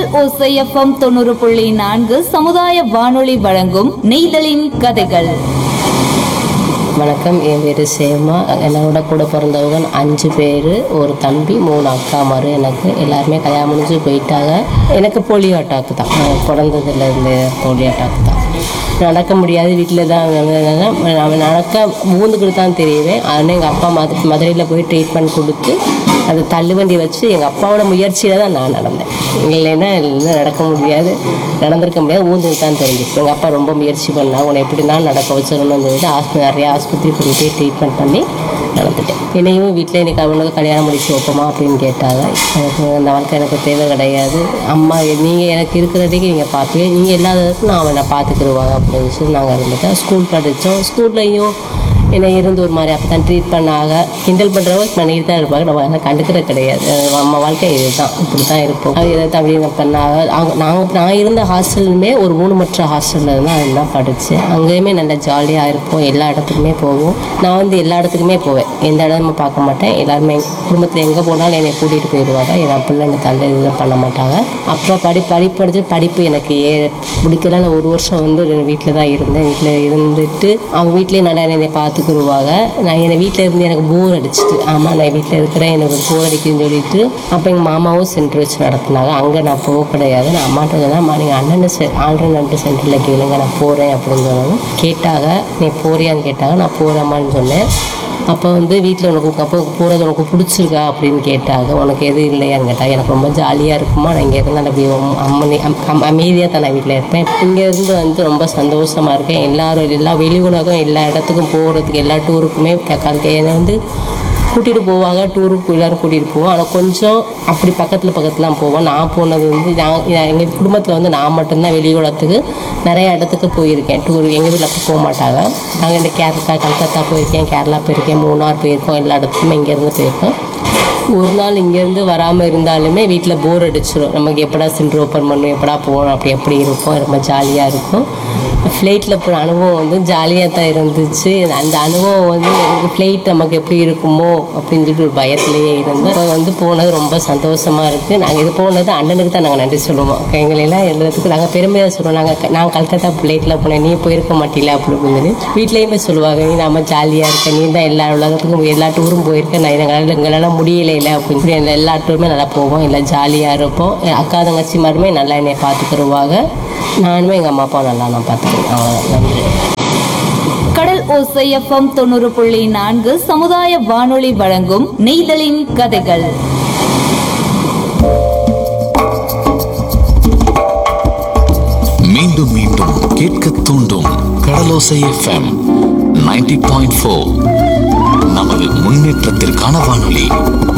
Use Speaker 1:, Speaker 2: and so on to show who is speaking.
Speaker 1: ஓசைஎஃப்எம் தொண்ணூறு புள்ளி நான்கு சமுதாய வானொலி வழங்கும் நெய்தலின் கதைகள்
Speaker 2: வணக்கம் என் பேர் சேமா என்னோட கூட பிறந்தவங்க அஞ்சு பேர் ஒரு தம்பி மூணு அக்கா மாரு எனக்கு எல்லாருமே கல்யாணம் முடிஞ்சு போயிட்டாங்க எனக்கு போலியோ அட்டாக்கு தான் நான் பிறந்ததுலேருந்து போலியோ அட்டாக்கு தான் நடக்க முடியாது வீட்டில் தான் இருந்ததுனால அவன் நடக்க மூந்துக்கிட்டு தான் தெரியுவேன் ஆனால் எங்கள் அப்பா மது மதுரையில் போய் ட்ரீட்மெண்ட் கொடுத்து அது தள்ளுவண்டி வச்சு எங்கள் அப்பாவோட முயற்சியில் தான் நான் நடந்தேன் இல்லைன்னா இல்லை நடக்க முடியாது நடந்திருக்க முடியாது ஊந்துக்கு தான் தெரிஞ்சிச்சு எங்கள் அப்பா ரொம்ப முயற்சி பண்ணா உன்னை எப்படி தான் நடக்க வச்சிடணும்னு சொல்லிட்டு ஆஸ்பத்திரி நிறைய ஆஸ்பத்திரி கூட்டிகிட்டு போய் ட்ரீட்மெண்ட் பண்ணி நடந்துட்டேன் என்னையும் வீட்டில் எனக்கு அவனுக்கு கல்யாணம் முடிச்சு வைப்போமா அப்படின்னு கேட்டாங்க எனக்கு அந்த வாழ்க்கை எனக்கு தேவை கிடையாது அம்மா நீங்கள் எனக்கு இருக்கிறதுக்கு நீங்கள் பார்ப்பீங்க நீங்கள் இல்லாததுக்கு நான் அவனை பார்த்துக்கிடுவாங்க அப்படின்னு சொல்லி நாங்கள் இருந்துட்டோம் ஸ்கூல் படித்தோம் ஸ்கூல்லையும் என்னை இருந்து ஒரு மாதிரி அப்போ தான் ட்ரீட் பண்ணாங்க கிண்டல் பண்ணுறவங்க பண்ணிட்டு தான் இருப்பாங்க நம்ம அதை கண்டுக்கிறது கிடையாது அஹ் நம்ம வாழ்க்கை இதுதான் இப்படி தான் இருப்போம் அது எதாவது அப்படி பண்ணாங்க அவங்க நாங்கள் நான் இருந்த ஹாஸ்டலுமே ஒரு ஊனமற்ற ஹாஸ்டலில் தான் அதுதான் படித்தேன் அங்கேயுமே நல்லா ஜாலியாக இருப்போம் எல்லா இடத்துக்குமே போவோம் நான் வந்து எல்லா இடத்துக்குமே போவேன் எந்த இடமும் பார்க்க மாட்டேன் எல்லாருமே குடும்பத்தில் எங்கே போனாலும் என்னை கூட்டிகிட்டு போயிடுவாங்க என் பிள்ளை என்னை தள்ளி இதெல்லாம் பண்ண மாட்டாங்க அப்புறம் படி படிப்பு படிச்சு படிப்பு எனக்கு ஏ பிடிக்கல நான் ஒரு வருஷம் வந்து வீட்டில் தான் இருந்தேன் வீட்டில் இருந்துட்டு அவங்க வீட்லேயே நல்லா என்னை பார்த்துக்குருவாங்க நான் என்னை வீட்டில் இருந்து எனக்கு போர் அடிச்சிட்டு ஆமாம் நான் வீட்டில் இருக்கிறேன் எனக்கு போர் அடிக்குதுன்னு சொல்லிட்டு அப்போ எங்கள் மாமாவும் சென்டர் வச்சு நடத்துனாங்க அங்கே நான் போக கிடையாது நான் அம்மாட்ட சொன்னேன் அம்மா நீங்கள் அண்ணன் செ ஆல்ரெண்டு சென்டரில் கேளுங்க நான் போகிறேன் அப்படின்னு சொன்னாங்க கேட்டாங்க நீ போறியான்னு கேட்டாங்க நான் போகிறேம்மான்னு சொன்னேன் அப்போ வந்து வீட்டில் உனக்கு அப்போ போகிறது உனக்கு பிடிச்சிருக்கா அப்படின்னு கேட்டாங்க உனக்கு எது இல்லையான்னு கேட்டாங்க எனக்கு ரொம்ப ஜாலியாக இருக்குமா நான் இங்கே இருந்தால் அப்படி அம்மனி அம் அமைதியாக தான் நான் வீட்டில் இருப்பேன் இங்கே இருந்து வந்து ரொம்ப சந்தோஷமாக இருக்கேன் எல்லாரும் எல்லா வெளி உலகம் எல்லா இடத்துக்கும் போகிறதுக்கு எல்லா டூருக்குமே கற்க என்னை வந்து கூட்டிகிட்டு போவாங்க டூருக்கு எல்லோரும் கூட்டிகிட்டு போவோம் ஆனால் கொஞ்சம் அப்படி பக்கத்தில் பக்கத்துலாம் போவோம் நான் போனது வந்து நான் எங்கள் குடும்பத்தில் வந்து நான் மட்டும்தான் வெளி உலகத்துக்கு நிறைய இடத்துக்கு போயிருக்கேன் டூர் எங்கள் வீட்டில் அப்போ போக மாட்டாங்க நாங்கள் இந்த கேரளா கல்கத்தா போயிருக்கேன் கேரளா போயிருக்கேன் மூணார் போயிருக்கோம் எல்லா இடத்துக்குமே இங்கேருந்து போயிருக்கோம் ஒரு நாள் இங்கேருந்து வராமல் இருந்தாலுமே வீட்டில் போர் அடிச்சிடும் நமக்கு எப்படா சென்டர் ஓப்பன் பண்ணணும் எப்படா போகணும் அப்படி எப்படி இருக்கும் ரொம்ப ஜாலியாக இருக்கும் ஃப்ளைட்டில் போகிற அனுபவம் வந்து ஜாலியாக தான் இருந்துச்சு அந்த அனுபவம் வந்து எனக்கு ஃப்ளைட் நமக்கு எப்படி இருக்குமோ அப்படின்னு சொல்லிட்டு ஒரு பயத்திலேயே இருந்தோம் இப்போ வந்து போனது ரொம்ப சந்தோஷமாக இருக்குது நாங்கள் இது போனது அண்ணனுக்கு தான் நாங்கள் நன்றி சொல்லுவோம் எங்களெல்லாம் எல்லாத்துக்கும் நாங்கள் பெருமையாக சொல்லுவோம் நாங்கள் நான் கல்கத்தா ஃப்ளைட்டில் போனேன் நீ போயிருக்க மாட்டீங்களா அப்படி அப்படின்னு வீட்லேயுமே சொல்லுவாங்க நீ நம்ம ஜாலியாக இருக்க நீ தான் எல்லா உலகத்துக்கும் எல்லா டூரும் போயிருக்க நான் எங்களால் எங்களால் முடியல இல்லை அப்படின்னு சொல்லி எல்லா- எல்லா டூருமே நல்லா போவோம் எல்லாம் ஜாலியாக இருப்போம் என் அக்கா தங்கச்சிமாருமே நல்லா என்னை பார்த்துக்கிடுவாங்க நானுமே எங்கள் அம்மா அப்பா நல்லா நான் பார்த்துக்கிறேன் அவ்வளோதான் நன்றி
Speaker 1: கடல் ஓசைஎஃப்எம் தொண்ணூறு புள்ளி நான்கு சமுதாய வானொலி வழங்கும் நெய்தலின் கதைகள்
Speaker 3: மீண்டும் மீண்டும் கேட்க தூண்டும் கடலோசை எஃப்எம் 90.4 பாயிண்ட் நமது முன்னேற்றத்திற்கான வானொலி